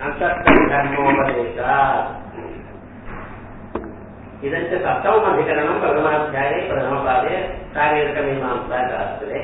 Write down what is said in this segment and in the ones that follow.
अन्तःकरणधर्मोपदेशात् इदञ्च सप्तमधिकरणम् प्रथमाध्याये प्रथमपादे शारीरकमीमांसा शास्त्रे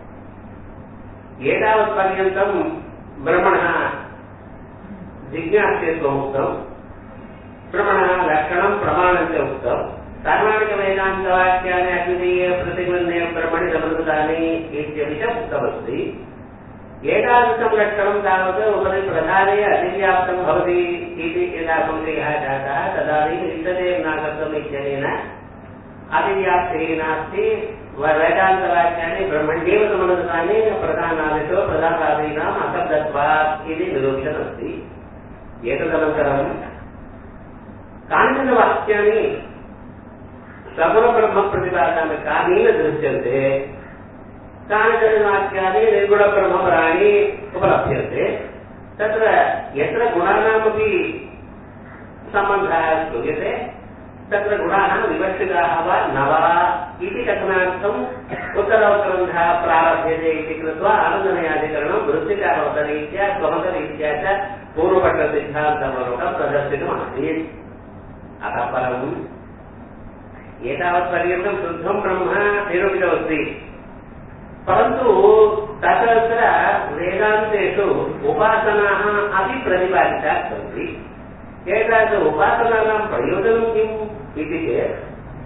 एतावत्पर्यन्तम् ब्रह्मणः जिज्ञास्यत्वमुक्तम् ब्रह्मणः लक्षणम् प्रमाणञ्च उक्तम् सार्वाणिकवेदान्तवाक्यानि अद्वितीय प्रतिबन्धे ब्रह्मणि समृतानि इत्यपि च उक्तमस्ति एतादृशं लक्षणं तावत् उपरि प्रधाने अतिव्याप्तं भवति इति यदा संशयः जातः तदानीम् इष्टदेवनागत्वम् इत्यनेन अतिव्याप्तिः नास्ति वेदान्तवाक्यानि ब्रह्मण्येव समनुतानि प्रधानादिषु प्रधानादीनाम् अशब्दत्वात् इति निरूपणमस्ति एतदनन्तरं कानिचन वाक्यानि सगुणब्रह्मप्रतिपादनानि कानीन दृश्यन्ते कानिचन वाक्यानि निर्गुणब्रह्मपराणि उपलभ्यन्ते तत्र यत्र गुणानामपि सम्बन्धः श्रूयते तत्र गुणाः विवक्षिताः वा न वा इति कथनार्थम् उत्तरोत्तरन्धः प्रारभ्यते इति कृत्वा आनन्दमयाधिकरणं वृत्तिकारोतरीत्या स्वमतरीत्या च पूर्वपक्षसिद्धान्तमरूपं प्रदर्शितमासीत् अतः परम् एतावत्पर्यन्तं शुद्धं ब्रह्म निरूपितमस्ति परन्तु तत्र वेदान्तेषु उपासनाः अपि प्रतिपादिताः सन्ति एतादृश उपासनानां प्रयोजनं किम् इति चेत्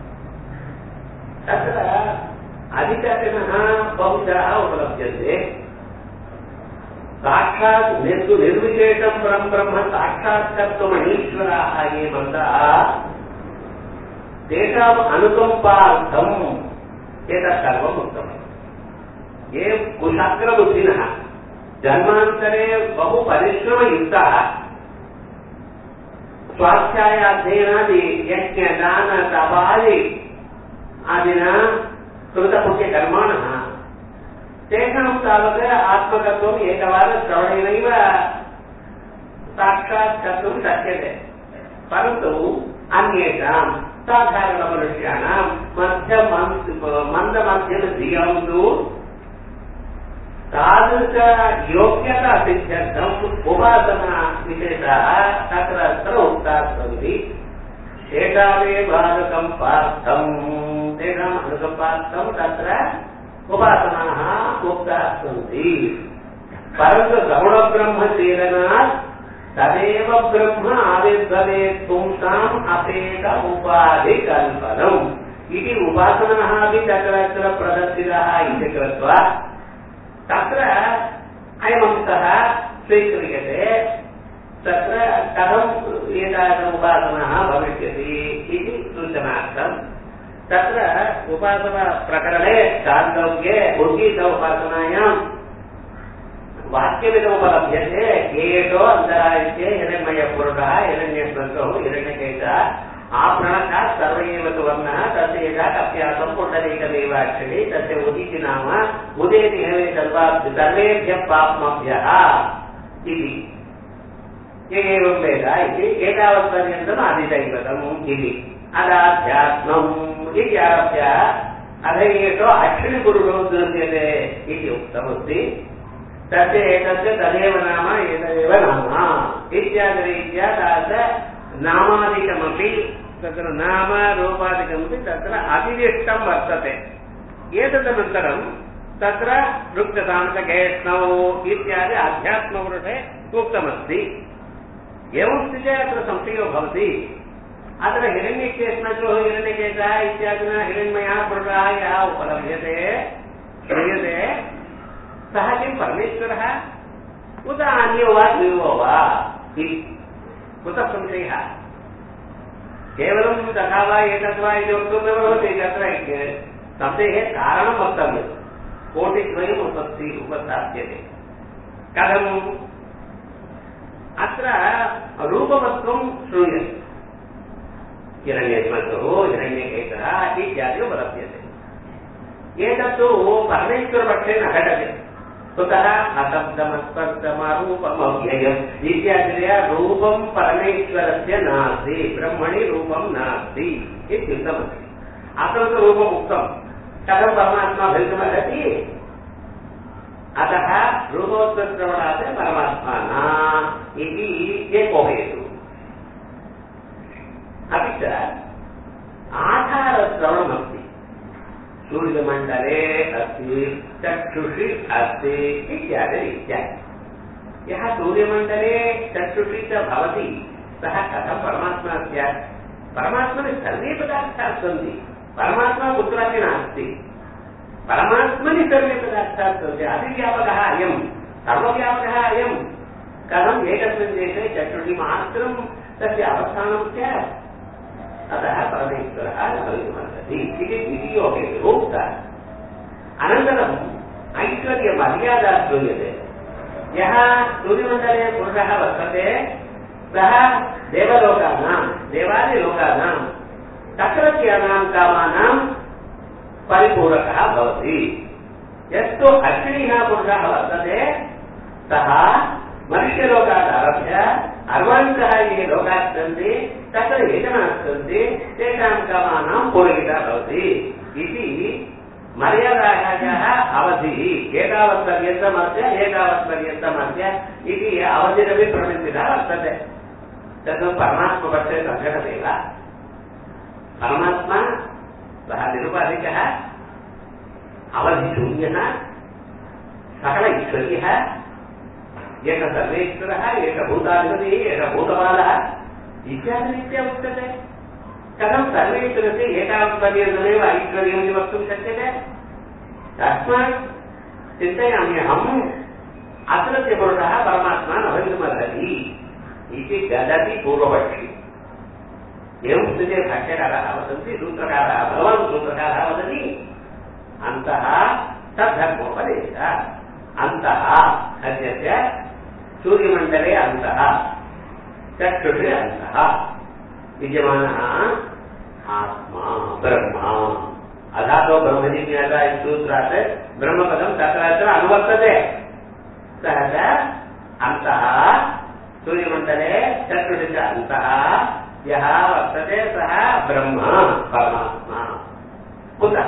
तत्र अधिकजनः बहुशः उपलभ्यन्ते साक्षात् निर्गु निर्विशेषं परं ब्रह्म साक्षात्कर्तुमनीश्वराः ये मन्त्राः तेषाम् अनुकम्पार्थम् एतत् सर्वम् उक्तमस्ति ये कुशाग्रबुद्धिनः जन्मान्तरे बहु परिश्रमयुक्ताः स्वाध्यायाध्ययनादि यज्ञदान तपादि आदिना कृतपुण्यकर्माणः तेषां तावत् आत्मतत्त्वम् एकवारं श्रवणेनैव साक्षात् कर्तुं शक्यते परन्तु अन्येषां साधारणमनुष्याणां मध्य मन्दमध्यमधियं तु तादृश योग्यता सिद्ध्यर्थम् उपासना विशेषाः तत्र अत्र उक्ताः सन्ति तेषामेव अनुकम्पार्थम् तेषाम् अनुकम्पार्थम् तत्र उपासनाः उक्ताः सन्ति परन्तु सगुणब्रह्मशीलनात् तदेव ब्रह्म आविर्भवेत् पुंसाम् अपेत उपाधिकल्पनम् इति उपासनाः अपि तत्र अत्र प्रदर्शिताः इति कृत्वा तत्र अयमंसः स्वीक्रियते तत्र कथम् एतादृश उपासनाः भविष्यति इति सूचनार्थम् तत्र उपासनाप्रकरणे शान्तव्ये उद्गीत उपासनायाम् वाक्यमिदमुपलभ्यते एषो अन्तरायत्ये हिरण्मयपुरुषः हिरण्यस्मृतौ हिरण्यकेशः आपणकात् सर्व एव तु वर्णः तस्य यथा कप्यासं पुण्डरीकमेवाक्षरि तस्य उदिति नाम उदेति हवे सर्वेभ्यः पाप्मभ्यः इति ये एवं वेद इति एतावत्पर्यन्तम् आदिदैवतम् इति अदाध्यात्मम् इति आरभ्य अथ एषो अक्षिणिपुरुषो दृश्यते इति उक्तमस्ति तस्य एतस्य तदेव नाम एतदेव नाम इत्यादिरीत्या तादृश नामादिकमपि तत्र नाम रूपादिकमपि तत्र अतिरिष्टं वर्तते एतदनन्तरं तत्र वृक्षतान्तकेष्णौ इत्यादि अध्यात्मपुरुषे उक्तमस्ति एवमस्ति चेत् अत्र संशयो भवति अत्र हिरण्यकेष्णचो हिरण्यकेशः इत्यादिना हिरण्मयः पुरुषः यः उपलभ्यते श्रूयते सः किं परमेश्वरः उत अन्यो वा द्विवो वा इति कुतः संशयः केवलं तथा वा एतद्वा इति वक्तुं न भवति तत्र संशयः कारणं वक्तव्यं कोटिद्वयम् उपस्थि उपस्थाप्यते कथम् अत्र रूपवत्वं श्रूयते हिरण्यस्मतुः हिरण्यकेशः इत्यादि उपलभ्यते एतत्तु परमेश्वरपक्षे न घटते कुतः अशब्दमस्पर्शमरूपमव्ययम् इत्यादितया रूपं परमेश्वरस्य नास्ति ब्रह्मणि रूपं नास्ति इत्युक्तमस्ति अत्र तु रूपम् उक्तं कथं परमात्मा भवितुमर्हति अतः रूपोत्तरश्रवणात् परमात्मा न इति सूर्यमण्डले अस्ति चक्षुषि अस्ति इत्यादि इत्यादि यः सूर्यमण्डले चक्षुषि च भवति सः कथं परमात्मा स्यात् परमात्मनि सर्वे पदार्थाः सन्ति परमात्मा कुत्रापि नास्ति परमात्मनि सर्वे पदार्थाः सन्ति अतिव्यापकः अयम् सर्वव्यापकः अयम् कथम् एकस्मिन् देशे चक्षुषि मात्रम् तस्य अवस्थानं स्यात् अतः परमेश्वरः न भवितुमर्हति इति द्वितीयोगे विभोक्ता अनन्तरम् ऐश्वर्यमर्यादा श्रूयते यः सूर्यमण्डले पुरुषः वर्तते सः देवलोकानां देवादिलोकानां तत्रत्यानां कामानां परिपूरकः भवति यस्तु अश्विनः पुरुषः वर्तते सः मनुष्यलोकादारभ्य अर्वान्तः ये लोकाः सन्ति तत्र ये जनाः सन्ति तेषां कामानां पूरयिता भवति इति मर्यादायाः अवधिः एतावत्पर्यन्तमस्य एतावत्पर्यन्तमस्य इति अवधिरपि प्रमितिता वर्तते तत् परमात्मपक्षे सङ्घटनेव परमात्मा सः निरुपाधिकः अवधिशून्यः सकल ईश्वर्यः एष सर्वेश्वरः एष भूताधिपतिः एष भूतपालः इत्यादिरीत्या उच्यते कथं सर्वेश्वरस्य एतावत्पर्यन्तमेव ऐश्वर्यमिति वक्तुं शक्यते तस्मात् चिन्तयामि अहम् अत्रत्य पुरुषः परमात्मा न भवितुमर्हति इति ददति पूर्वपक्षी एवं स्थिते भाष्यकारः वदन्ति सूत्रकारः भगवान् सूत्रकारः वदति अन्तः तद्धर्मोपदेश अन्तः अद्यस्य सूर्यमण्डले अन्तः चक्षुषि अन्तः विद्यमानः आत्मा ब्रह्म अधातो ब्रह्मजिज्ञासा सूत्रात् ब्रह्मपदं तत्र अत्र अनुवर्तते सः च अन्तः सूर्यमण्डले चक्षुषि च अन्तः यः वर्तते सः ब्रह्म परमात्मा कुतः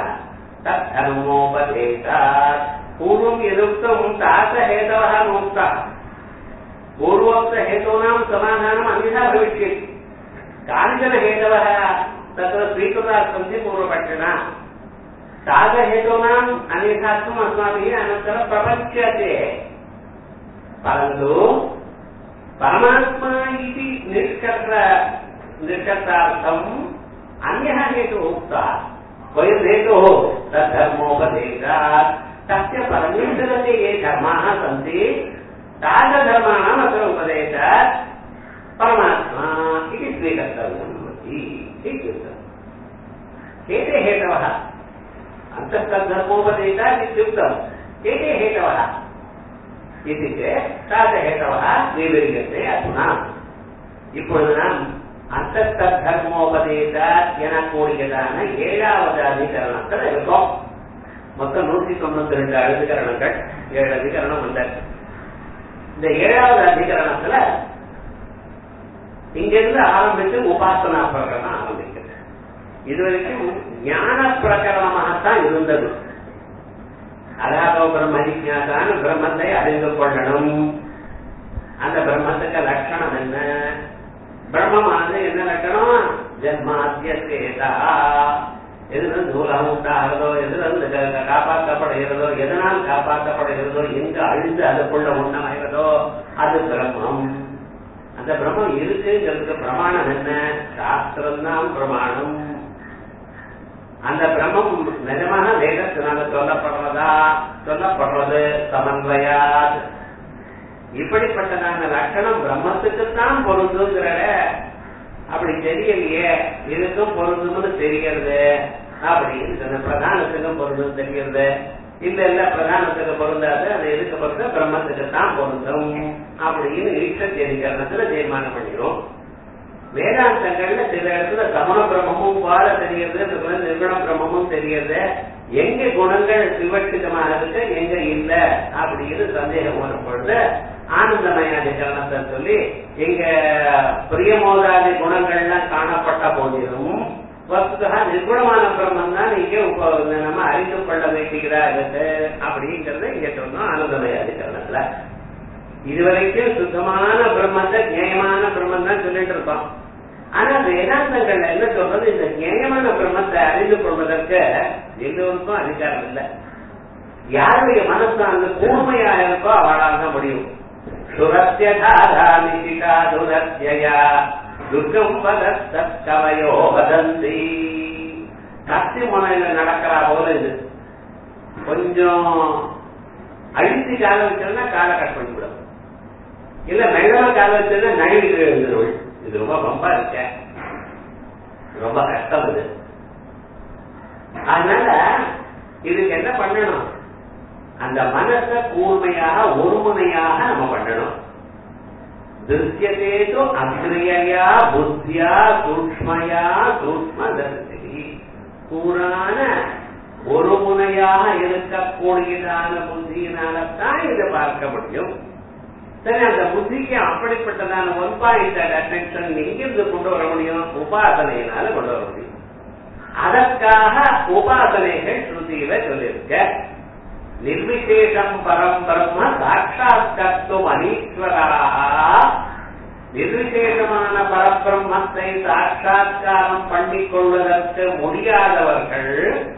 तद्धर्मोपदेशात् पूर्वं यदुक्तं तादृशहेतवः नोक्तः पूर्वोक्तहेतूनां समाधानम् अन्यथा भविष्यति कानिचन हेतवः तत्र स्वीकृताः सन्ति पूर्वपक्षिणा तादृशहेतूनाम् अन्यथात्वम् अस्माभिः अनन्तरं प्रपच्यते परन्तु परमात्मा इति निष्कर्ष निष्कर्षार्थम् अन्यः हेतुः उक्तः वयं हेतुः तद्धर्मोपदेशात् तस्य परमेश्वरस्य ये धर्माः सन्ति तादृधर्माणाम् अत्र उपदेशात् परमात्मा इति स्वीकर्तव्यम् भवति इत्युक्तम् एते हेतवः अन्तस्तद्धर्मोपदेशात् इत्युक्तम् एते हेतवः इति चेत् तादृशहेतवः विविर्यन्ते अधुना இப்பொழுது நாம் அந்தர்தர்மோபதேசாத் எனக்கூடியதான ஏழாவது அதிகரணத்தில் இருக்கோம் மொத்தம் நூத்தி தொண்ணூத்தி ரெண்டு அதிகரணங்கள் ஏழு அதிகரணம் வந்தாச்சு இந்த ஏழாவது அதிகரணத்துல இங்கிருந்து ஆரம்பித்து உபாசனா பிரகரணம் ஆரம்பிக்கிறது இதுவரைக்கும் ஞான பிரகரணமாகத்தான் இருந்தது அதாவது பிரம்ம ஜிஜாசான பிரம்மத்தை அறிந்து கொள்ளணும் அந்த பிரம்மத்துக்கு லட்சணம் என்ன பிரம்மமானது என்ன லட்சணம் ஜன்மாத்தியேதா எதுல தூரம் உண்டாகிறதோ எதுல இருந்து காப்பாற்றப்படுகிறதோ எதனால் காப்பாற்றப்படுகிறதோ எங்க அழிந்து அதுக்குள்ள உண்ணமாகிறதோ அது பிரம்மம் அந்த பிரம்மம் இருக்குங்கிறதுக்கு பிரமாணம் என்ன சாஸ்திரம் தான் பிரமாணம் அந்த பிரம்மம் நிஜமாக வேதத்தினால சொல்லப்படுறதா சொல்லப்படுறது சமன்வயாத் இப்படிப்பட்டதான லட்சணம் பிரம்மத்துக்குத்தான் பொருந்துங்கிற அப்படி தெரியலையே இதுக்கும் பொருந்தும்னு தெரியறது அப்படின்னு சொன்ன பிரதானத்துக்கும் பொருந்தும் தெரியறது இல்ல இல்ல பிரதானத்துக்கு பொருந்தாது அது எதுக்கு பொருந்த பிரம்மத்துக்கு தான் பொருந்தும் அப்படின்னு ஈஸ்வர அதிகரணத்துல தீர்மானம் பண்ணிடும் வேதாந்தங்கள்ல சில இடத்துல சமண பிரம்மமும் பால தெரியுது நிர்குண பிரம்மமும் தெரியுது எங்க குணங்கள் விவட்சிதமாக இருக்கு எங்க இல்ல அப்படின்னு சந்தேகம் வரும் பொழுது ஆனந்தமயாதிகரணத்தை சொல்லி எங்க பிரியமோதாதி குணங்கள்லாம் காணப்பட்ட போதிலும் வஸ்துதா நிர்குணமான பிரம்மம் தான் இங்க உப- நம்ம அறிந்து கொள்ள வேண்டியதா இருக்கு அப்படிங்கறத இங்க சொன்னோம் ஆனந்தமயாதிகரணத்துல இதுவரைக்கும் சுத்தமான பிரம்மத்தை நியாயமான பிரம்மம் தான் சொல்லிட்டு இருக்கோம் ஆனா வேதாந்தங்கள் என்ன சொல்றது இந்த நியாயமான பிரம்மத்தை அறிந்து கொள்வதற்கு எல்லோருக்கும் அதிகாரம் இல்லை யாருடைய மனசு அந்த கூர்மையா இருக்கோ அவளால் தான் முடியும் சுரத்தியதாராமிஷிகா துரத்யா துர்கம் வதவயோ வதந்தி கத்தி முனையில நடக்கிறா போல இது கொஞ்சம் அழித்து கால வச்சோம்னா காலை கட் பண்ணிவிடும் இல்ல மெல்லமா கால வச்சோம்னா நழுவி எழுந்துருவள் இது ரொம்ப ரொம்ப இருக்க ரொம்ப கஷ்டம் இது அதனால இதுக்கு என்ன பண்ணணும் அந்த மனசை கூர்மையாக ஒருமுனையாக நம்ம பண்ணணும் திருஷ்யத்தேது அக்ரியா புத்தியா சூக்மயா சூக்ம தரிசி கூறான ஒரு முனையாக இருக்கக்கூடியதான புத்தியினால்தான் இதை பார்க்க முடியும் சரி அந்த புத்திக்கு அப்படிப்பட்டதான ஒன் பாயிண்ட் அட்டென்ஷன் எங்கிருந்து கொண்டு வர முடியும் உபாசனையினால கொண்டு வர முடியும் அதற்காக உபாசனைகள் ஸ்ருதியில சொல்லியிருக்க நிர்விசேஷம் பரம் பிரம்ம சாட்சாத்கத்துவம் அனீஸ்வராக நிர்விசேஷமான பரபிரம்மத்தை சாட்சாத்காரம் பண்ணிக் கொள்வதற்கு முடியாதவர்கள்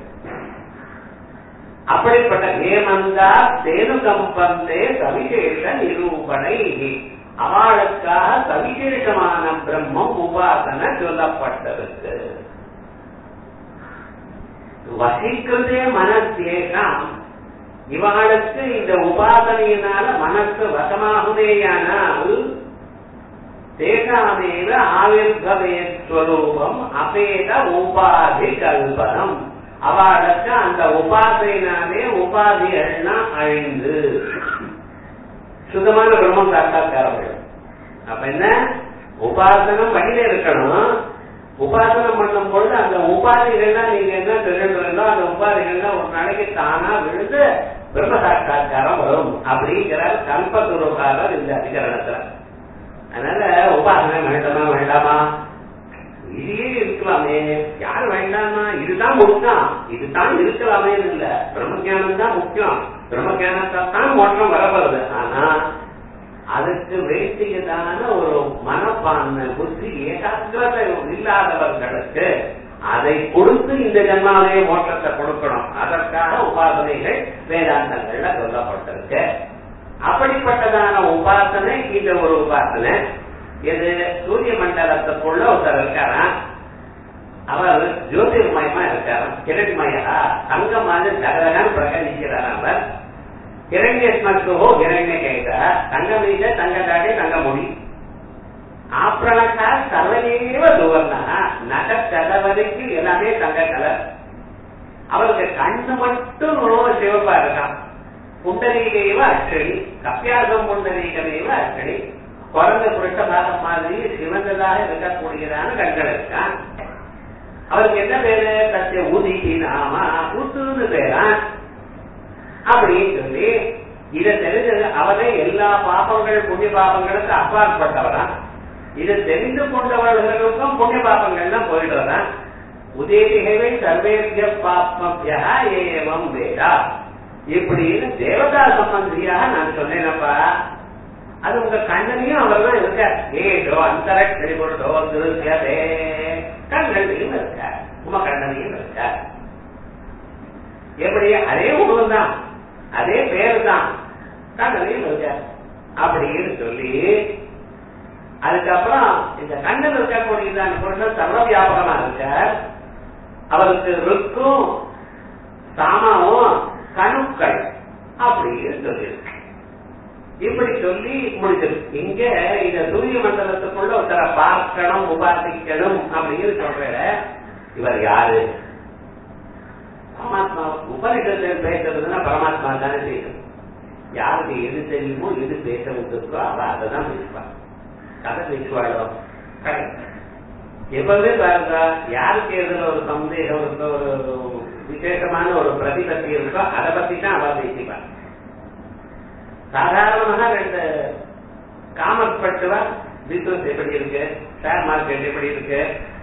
அப்படிப்பட்ட ஹேமந்தா தேனுகம்பந்தே சவிசேஷ நிரூபணை அவளுக்காக சவிசேஷமான பிரம்மம் உபாசனை சொல்லப்பட்டிருக்கு வசிக்கிறதே மனசேஷம் இவளுக்கு இந்த உபாசனையினால மனசு வசமாகுதேயானால் தேசாமேவ ஆவிர்கவேஸ்வரூபம் அபேத உபாதி கல்பனம் அவளுக்கு அந்த உபாசையினாலே உபாதிகள்லாம் அழிந்து சுத்தமான பிரம்மம் சாட்சாத்காரம் அப்ப என்ன உபாசனம் வழியில இருக்கணும் உபாசனம் பண்ணும் பொழுது அந்த உபாதிகள்லாம் நீங்க என்ன தெரிஞ்சுக்கிறீங்களோ அந்த உபாதிகள்லாம் ஒரு நாளைக்கு தானா விழுந்து பிரம்ம சாட்சாத்காரம் வரும் அப்படிங்கிறார் கல்பகுருகாரர் இந்த அதிகரணத்துல அதனால உபாசனை வேண்டாமா வேண்டாமா இதையே இருக்கலாமே யாரு வேண்டாமா இதுதான் முக்கியம் இதுதான் இருக்கலாமே இல்ல பிரம்மஜானம் தான் முக்கியம் பிரம்மஜானத்தால் தான் மோட்டம் வரப்படுது ஆனா அதுக்கு வேண்டியதான ஒரு மனப்பான்மை புத்தி ஏகாகிரதை இல்லாதவர்களுக்கு அதை கொடுத்து இந்த ஜன்மாவே மோட்டத்தை கொடுக்கணும் அதற்காக உபாசனைகள் வேதாந்தங்கள்ல சொல்லப்பட்டிருக்கு அப்படிப்பட்டதான உபாசனை இந்த ஒரு உபாசனை இது சூரிய மண்டலத்துக்குள்ள ஒருத்தர் இருக்காராம் அவர் ஜோதிர்மயமா இருக்காராம் கிரண்மயா தங்கம் மாதிரி தகதகான்னு பிரகடிக்கிறார் அவர் கிரண்யஸ்மத்துவோ கிரண்ய கைத தங்க மீத தங்க தாடி தங்க முடி ஆப்ரணக்கா சர்வதேவ சுவர்ணா நக கலவரைக்கு எல்லாமே தங்க கலர் அவருக்கு கண்ணு மட்டும் சிவப்பா இருக்கான் புண்டரீகைவ அச்சடி கப்பியாசம் புண்டரீகமேவ அச்சடி குறைந்த புரட்ட பாகம் மாதிரி சிவந்ததாக இருக்கக்கூடியதான கண்கள் இருக்கான் அவருக்கு என்ன பேரு தச்ச ஊதி நாமா ஊத்துன்னு பேரான் அப்படின்னு சொல்லி இதை தெரிஞ்சது அவரே எல்லா பாபங்கள் புண்ணிய பாபங்களுக்கு அப்பாற்பட்டவரான் இதை தெரிந்து கொண்டவர்களுக்கும் புண்ணிய பாபங்கள்லாம் போயிடுறதான் உதேசிகவே சர்வேபிய பாப்மபியா ஏவம் வேதா இப்படின்னு தேவதா சம்பந்தியாக நான் சொன்னேனப்பா அது உங்க கண்ணனையும் அவர் தான் இருக்கார் ஏதோ அந்தரோ திருத்தே கண்ணனையும் இருக்கார் உம கண்ணனையும் இருக்கார் எப்படி அதே உணவு தான் அதே பேரு தான் கண்ணனையும் இருக்கார் அப்படின்னு சொல்லி அதுக்கப்புறம் இந்த கண்ணன் இருக்கக்கூடியதான பொருள் சர்வ வியாபகமா இருக்கார் அவருக்கு ருக்கும் சாமாவும் கணுக்கள் அப்படின்னு சொல்லியிருக்கு இப்படி சொல்லி முடிச்சிருக்கு இங்க இந்த சூரிய மண்டலத்துக்குள்ள ஒருத்தர பார்க்கணும் உபாசிக்கணும் அப்படின்னு சொல்ற இவர் யாரு பரமாத்மா உபனிஷத்தில் பேசுறதுன்னா பரமாத்மா தானே செய்யணும் யாருக்கு எது தெரியுமோ எது பேச விட்டுருக்கோ அவ அதை தான் பேசுவார் கதை பேசுவாளோ எப்பவுமே பாருங்க யாருக்கு எதுல ஒரு சந்தேகம் இருக்கோ ஒரு விசேஷமான ஒரு பிரதிபத்தி இருக்கோ அதை பத்தி தான் அவ பேசிப்பார் சாதாரணமாக ரெண்டு காமர்ஸ் படிச்சவா பிசினஸ் எப்படி இருக்கு ஷேர் மார்க்கெட் எப்படி இருக்கு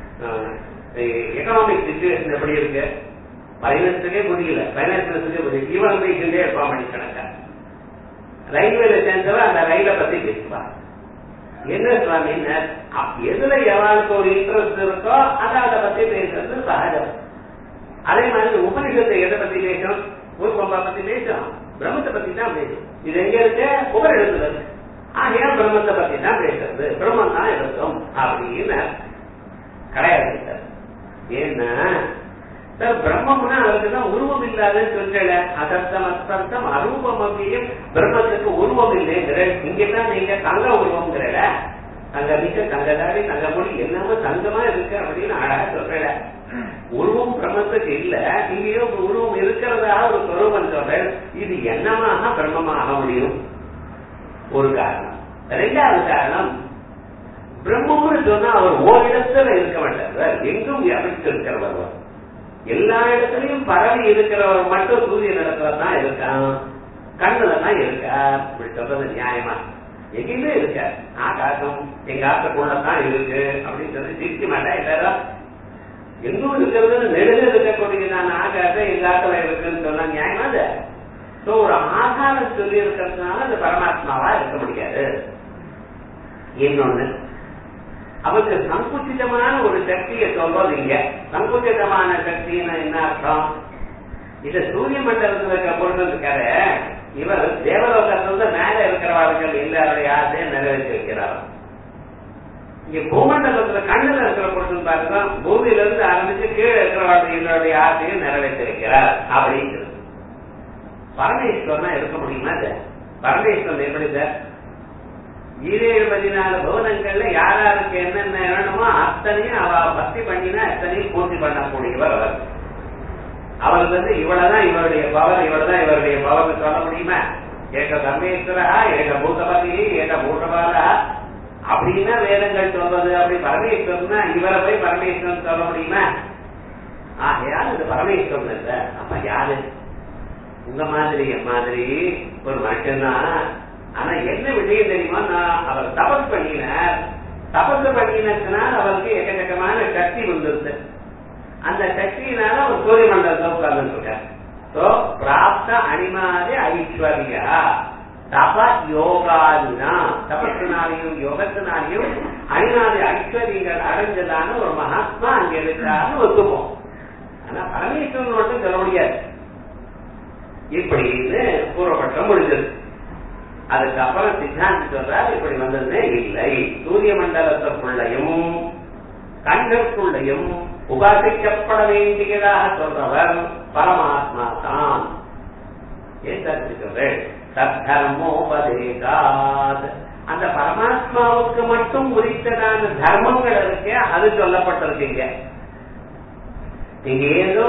எக்கனாமிக் சுச்சுவேஷன் எப்படி இருக்கு பைனான்ஸுக்கே புரியல பைனான்ஸுக்கே புரியல இவன் பேசிட்டே இருப்பான் மணிக்கணக்கா ரயில்வேல சேர்ந்தவ அந்த ரயில பத்தி பேசுவா என்ன சுவாமினர் எதுல எவாளுக்கு ஒரு இன்ட்ரெஸ்ட் இருக்கோ அதை அதை பத்தி பேசுறது சகஜம் அதே மாதிரி உபனிஷத்தை எதை பத்தி பேசும் பூர்வம்பா பத்தி பேசும் பிரம்மத்தை பத்தி தான் பேசும் இது எங்க இருக்கு உபரிடத்துல இருக்கு ஆகையா பிரம்மத்தை பத்தி தான் பேசுறது பிரம்மம் தான் இருக்கும் அப்படின்னு கிடையாது சார் ஏன்னா சார் பிரம்மம்னா அவருக்கு தான் உருவம் இல்லாதுன்னு சொல்லல அசத்தம் அஸ்தம் அரூபம் அப்படியும் பிரம்மத்துக்கு உருவம் இல்லைங்கிற இங்கதான் நீங்க தங்க உருவம்ங்கிறல தங்க மிக்க தங்கதாரி தங்க மொழி எல்லாமே தங்கமா இருக்கு அப்படின்னு அழகா சொல்றல உருவம் பிரம்மத்துக்கு இல்ல இங்கேயோ ஒரு உருவம் இருக்கிறதா ஒரு சொரூபம் சொல்ற இது என்னமாக பிரம்மமாக முடியும் ஒரு காரணம் ரெண்டாவது காரணம் பிரம்மம்னு சொன்னா அவர் ஓரிடத்துல இருக்க மாட்டார் எங்கும் வியாபித்து இருக்கிறவர் எல்லா இடத்துலயும் பரவி இருக்கிறவர் மட்டும் சூரிய இடத்துல தான் இருக்கான் கண்ணுல தான் இருக்கார் இப்படி சொல்றது நியாயமா எங்கேயுமே இருக்கார் ஆகாசம் எங்க ஆசைக்குள்ளதான் இருக்கு அப்படின்னு சொல்லி சிரிக்க மாட்டேன் எல்லாரும் எங்கும் இருக்கிறது நெடுக இருக்கக்கூடியதான ஆகாசம் எங்க ஆத்துல இருக்குன்னு சொன்னா நியாயமா அது சோ ஒரு ஆதாரம் சொல்லி இருக்கிறதுனால அது பரமாத்மாவா இருக்க முடியாது இன்னொன்னு அவருக்கு சங்குச்சிதமான ஒரு சக்தியை சொல்றது இங்க சங்குச்சிதமான சக்தின்னு என்ன அர்த்தம் இது சூரிய மண்டலத்தில் இருக்க பொருள் இருக்காரு இவர் தேவலோகத்திலிருந்து மேல இருக்கிறவர்கள் எல்லாருடைய ஆசையை நிறைவேற்றிருக்கிறார் இங்க பூமண்டலத்துல கண்ணுல இருக்கிற பொருள் பாருங்க பூமியில இருந்து ஆரம்பிச்சு கீழே இருக்கிறவர்கள் எல்லாருடைய ஆசையை நிறைவேற்றிருக்கிறார் அப்படிங்கிறது பரமேஸ்வரனா இருக்க முடியுமா இது பரமேஸ்வரன் எப்படி சார் ஈரேழு பதினாலு பவனங்கள்ல யார் யாருக்கு என்னென்ன வேணுமோ அத்தனையும் அவ பக்தி பண்ணினா அத்தனையும் பூர்த்தி பண்ணக்கூடியவர் அவர் அவருக்கு வந்து இவ்வளவுதான் இவருடைய பவர் இவ்வளவுதான் இவருடைய பவர் சொல்ல முடியுமா ஏக சர்வேஸ்வரா ஏக பூதபதி ஏக பூதபாலா அப்படின்னா வேதங்கள் சொல்றது அப்படி பரமேஸ்வரன்னா இவரை போய் பரமேஸ்வரன் சொல்ல முடியுமா ஆகையால் இது பரமேஸ்வரன் இல்ல அப்ப யாரு உங்க மாதிரி மாதிரி ஒரு மனுஷன்தான் ஆனா என்ன விஷயம் தெரியுமா நான் அவர் தபஸ் பண்ணினார் தபஸ் பண்ணினதுனால் அவருக்கு எக்கச்சக்கமான சக்தி வந்துருது அந்த சக்தியினால அவர் சூரிய மண்டலத்தை உட்கார்ந்து இருக்கார் சோ பிராப்த அனிமாதி ஐஸ்வர்யா தப யோகாதினா தபத்தினாலையும் யோகத்தினாலையும் அனிமாதி ஐஸ்வர்யங்கள் அடைஞ்சதான ஒரு மகாத்மா அங்க இருக்கிறான்னு ஒத்துப்போம் ஆனா பரமேஸ்வரன் மட்டும் சொல்ல முடியாது இப்படின்னு பூர்வபட்சம் முடிஞ்சது அதுக்கப்புறம் சித்தாந்தி சொல்றார் இப்படி வந்தது இல்லை சூரிய மண்டலத்திற்குள்ளையும் கண்களுக்குள்ளையும் உபாசிக்கப்பட வேண்டியதாக சொல்றவர் பரமாத்மா தான் ஏன் சொல்றேன் தர்மோபதேகாத் அந்த பரமாத்மாவுக்கு மட்டும் உரித்ததான தர்மங்கள் இருக்கு அது சொல்லப்பட்டிருக்கீங்க நீங்க ஏதோ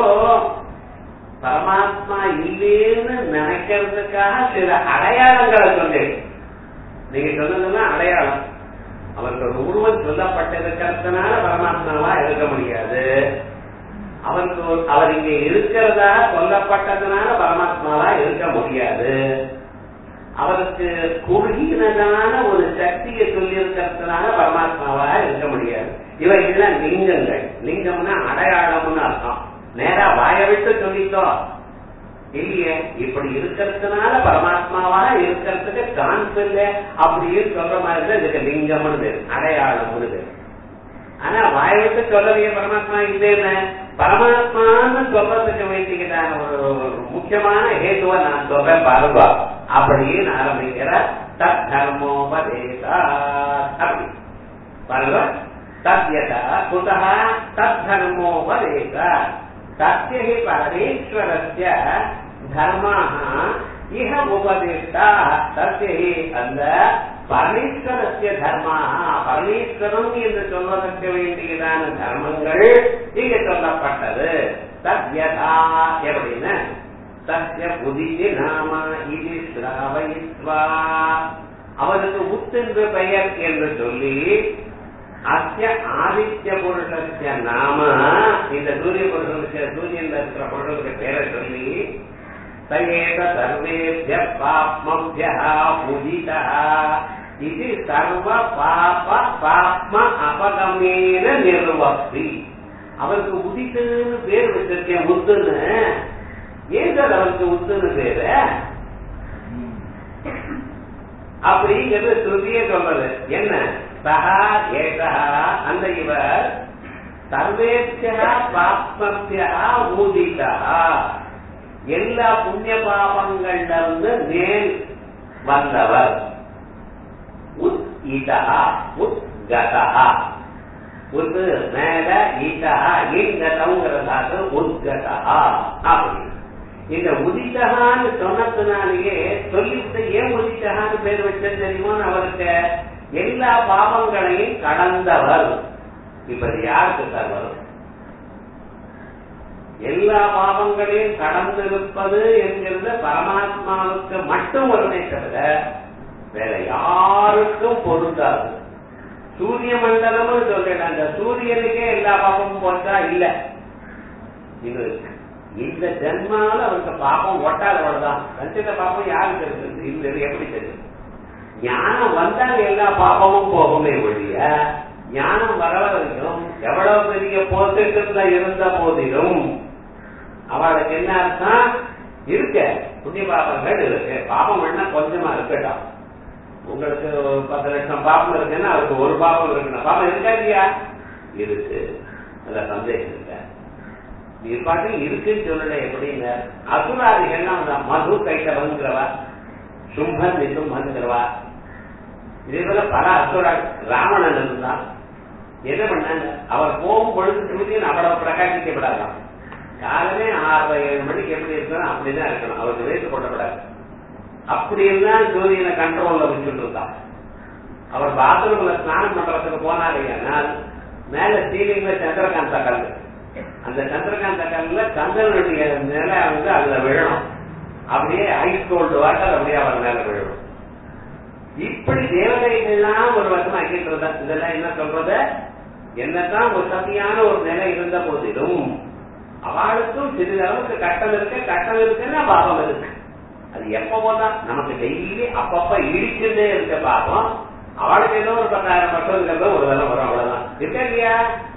பரமாத்மா இல்லேன்னு நினைக்கிறதுக்காக சில அடையாளங்களை சொன்னேன் நீங்க சொன்னதுன்னா அடையாளம் அவருக்கு ஒரு உருவம் சொல்லப்பட்டிருக்கிறதுனால பரமாத்மாவா இருக்க முடியாது அவருக்கு அவர் இங்க இருக்கிறதா சொல்லப்பட்டதுனால பரமாத்மாவா இருக்க முடியாது அவருக்கு குறுகினதான ஒரு சக்தியை சொல்லி இருக்கிறதுனால பரமாத்மாவா இருக்க முடியாது இவைகள்லாம் லிங்கங்கள் லிங்கம்னா அடையாளம்னு அர்த்தம் நேரா வாய விட்டு சொல்லிட்டோம் இல்லையே இப்படி இருக்கிறதுனால பரமாத்மாவா இருக்கிறதுக்கு சான்ஸ் இல்ல அப்படின்னு சொல்ற மாதிரி தான் இதுக்கு லிங்கம்னு பேரு அடையாளம்னு பேரு ஆனா வாய விட்டு சொல்லலையே பரமாத்மா இல்லைன்னு பரமாத்மான்னு சொல்றதுக்கு வேண்டியதான ஒரு முக்கியமான ஹேதுவை நான் சொல்றேன் பாருங்க அப்படின்னு ஆரம்பிக்கிற தத் தர்மோபதேசா அப்படி பாருங்க தத்யதா குதா தத் தர்மோபதேசா तस्य हि परमेश्वरस्य धर्माः इह उपदिष्टाः तस्य हि அந்த பரமேஸ்வரஸ்ய தர்மாக பரமேஸ்வரம் என்று சொல்வதற்கு வேண்டியதான தர்மங்கள் இங்க சொல்லப்பட்டது சத்யதா எப்படின்னு சத்ய புதிய நாம இது ஸ்ராவயித்வா அவருக்கு உத்தென்று பெயர் என்று சொல்லி அத்திய ஆதித்ய புருஷஸ்ய நாம இந்த சூரிய புருஷனுக்கு சூரியன் இருக்கிற புருஷனுக்கு பேரை சொல்லி சயேத சர்வேபிய பாப்மபிய பூஜிதா இது சர்வ பாப பாப்ம அபகமேன நிர்வக்தி அவருக்கு உதித்துன்னு பேர் வச்சிருக்கேன் உத்துன்னு ஏன் சார் அவருக்கு உத்துன்னு பேரு அப்படிங்கிறது ஸ்ருதியே சொல்றது என்ன சகா ஏகா அந்த இவர் சர்வேபியா பாப்மபியா ஊதிதா எல்லா புண்ணிய பாபங்கள்ல இருந்து மேல் வந்தவர் உத் இதா உத் கதா உத் மேல ஈதா இங்கதங்கிறதாக உத்கதா அப்படி இந்த உதித்தகான்னு சொன்னதுனாலேயே சொல்லிவிட்டு ஏன் உதித்தகான்னு பேர் வச்சது தெரியுமோ அவருக்கு எல்லா பாவங்களையும் கடந்தவர் இப்ப இது யாருக்கு சார் வரும் எல்லா பாவங்களையும் கடந்திருப்பது என்கிறது பரமாத்மாவுக்கு மட்டும் வருமே தவிர வேற யாருக்கும் பொருந்தாது சூரிய மண்டலம்னு சொல்றேன் அந்த சூரியனுக்கே எல்லா பாவமும் போட்டா இல்ல இது இந்த ஜென்மால அவருக்கு பாப்பம் ஒட்டாத அவ்வளவுதான் சஞ்சித பாப்பம் யாருக்கு இருக்குது இல்ல எப்படி தெரியும் ஞானம் வந்தால் எல்லா பாப்பமும் போகுமே ஒழிய ஞானம் வர வரைக்கும் எவ்வளவு பெரிய போத்திட்டத்துல இருந்த போதிலும் அவளுக்கு என்ன அர்த்தம் இருக்க புண்ணிய பாபங்கள் இருக்கு பாபம் வேணா கொஞ்சமா இருக்கட்டும் உங்களுக்கு பத்து லட்சம் பாபம் இருக்குன்னா அவருக்கு ஒரு பாபம் இருக்கணும் பாபம் இருக்கா இல்லையா இருக்கு அதுல சந்தேகம் இல்ல நீ பாட்டு இருக்குன்னு சொல்லல எப்படிங்க அசுராதிகள்லாம் அந்த மது கைட்டவங்கிறவா சும்பன் நிசும்பன்கிறவா இதே போல பல அசுரா ராவணன் இருந்தான் என்ன பண்ணாங்க அவர் போகும் பொழுது சூரியன் அவ்வளவு பிரகாசிக்கப்படாதான் காலமே ஆறு ஏழு மணிக்கு எப்படி இருக்கணும் அப்படிதான் இருக்கணும் அவருக்கு வயசு கொண்டப்படாது அப்படி இருந்தால் சூரியனை கண்ட்ரோல்ல வச்சுட்டு இருந்தான் அவர் பாத்ரூம்ல ஸ்நானம் பண்றதுக்கு போனாலேயானால் மேல சீலிங்ல சந்திரகாந்த கல் அந்த சந்திரகாந்த கல்ல சந்திரனுடைய நிலை வந்து அதுல விழணும் அப்படியே ஐஸ் கோல்டு வாட்டர் அப்படியே அவர் மேல விழணும் இப்படி தேவதைகள்லாம் ஒரு வருஷம் ஆக்கிட்டு இருந்தா இதெல்லாம் என்ன சொல்றது என்னதான் ஒரு சத்தியான ஒரு நிலை இருந்த போதிலும் அவளுக்கும் சிறிதளவுக்கு கட்டம் இருக்கு கட்டம் இருக்குன்னா பாபம் இருக்கு அது எப்ப போதான் நமக்கு டெய்லி அப்பப்ப இடிச்சுட்டே இருக்க பாபம் அவளுக்கு ஏதோ ஒரு பத்தாயிரம் வருஷத்துக்கு ஒரு வேலை வரும் அவ்வளவுதான் இருக்கா இல்லையா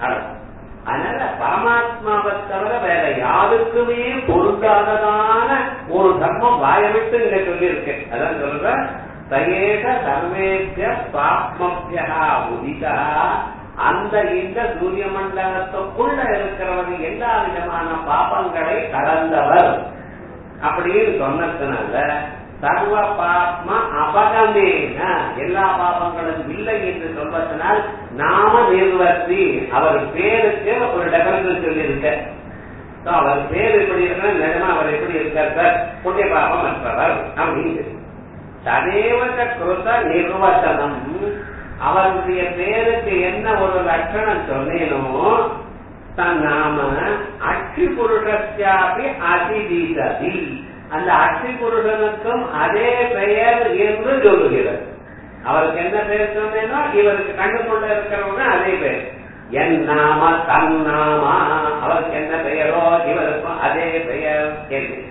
அதனால பரமாத்மாவை தவிர வேற யாருக்குமே பொருந்தாததான ஒரு தர்மம் வாயவிட்டு இங்க சொல்லி இருக்கு அதான் சொல்ற சயேக சர்வேபிய பாப்மபியா உதிதா அந்த இந்த சூரிய மண்டலத்துக்குள்ள இருக்கிறவர் எல்லா விதமான பாபங்களை கடந்தவர் அப்படின்னு சொன்னதுனால சர்வ பாப்ம அபகமேன எல்லா பாபங்களும் இல்லை என்று சொல்வதனால் நாம நிர்வர்த்தி அவர் பேருக்கு ஒரு டெபரேஷன் சொல்லி இருக்க அவர் பேர் எப்படி இருக்கிற நிஜமா அவர் எப்படி இருக்கார் சார் புண்ணிய பாபம் மற்றவர் அப்படின்னு ததேவத கிருத நிர்வச்சனம் அவருடைய பேருக்கு என்ன ஒரு லட்சணம் சொன்னேனோ தன் நாம அட்சி புருஷாப்பி அதிதீசதி அந்த அட்சி புருஷனுக்கும் அதே பெயர் என்று சொல்லுகிறது அவருக்கு என்ன பெயர் சொன்னேனோ இவருக்கு கண்டுகொள்ள இருக்கிறவங்க அதே பெயர் என் நாம தன் நாமா அவருக்கு என்ன பெயரோ இவருக்கும் அதே பெயர் கேள்வி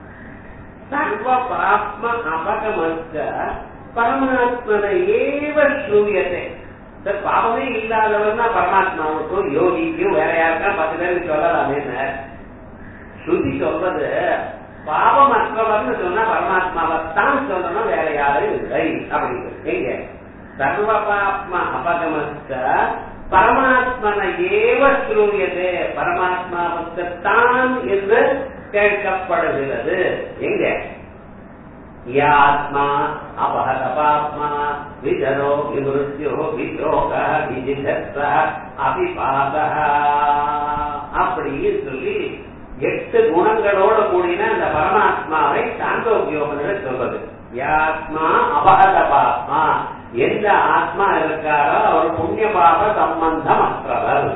சர்வ பாப்ம அபகமஸ்த பரமாத்மன ஏவ ஸ்ரூயத்தை சார் பாவமே இல்லாதவர்னா பரமாத்மாவுக்கும் யோகிக்கும் வேற யாருக்கா பத்து பேருக்கு சொல்லலாமே ஸ்ருதி சொல்றது பாவமற்றவர்னு சொன்னா பரமாத்மாவைத்தான் சொல்லணும் வேற யாரும் இல்லை அப்படிங்கிறது எங்க சர்வ பாப்ம அபகமஸ்த பரமாத்மன ஏவ ஸ்ரூயதே பரமாத்மாவுக்கு தான் என்று கேட்கப்படுகிறது எங்க யாத்மா அபஹத பாப்மா விஜரோ விமிருத்யோ வித்ரோக விஜிதஸ்த அபிபாத அப்படின்னு சொல்லி எட்டு குணங்களோட கூடின அந்த பரமாத்மாவை சாந்தோக்கியோகங்கள் சொல்றது யாத்மா அபகத பாப்மா எந்த ஆத்மா இருக்காரோ அவர் புண்ணிய பாப சம்பந்தம் அற்றவர்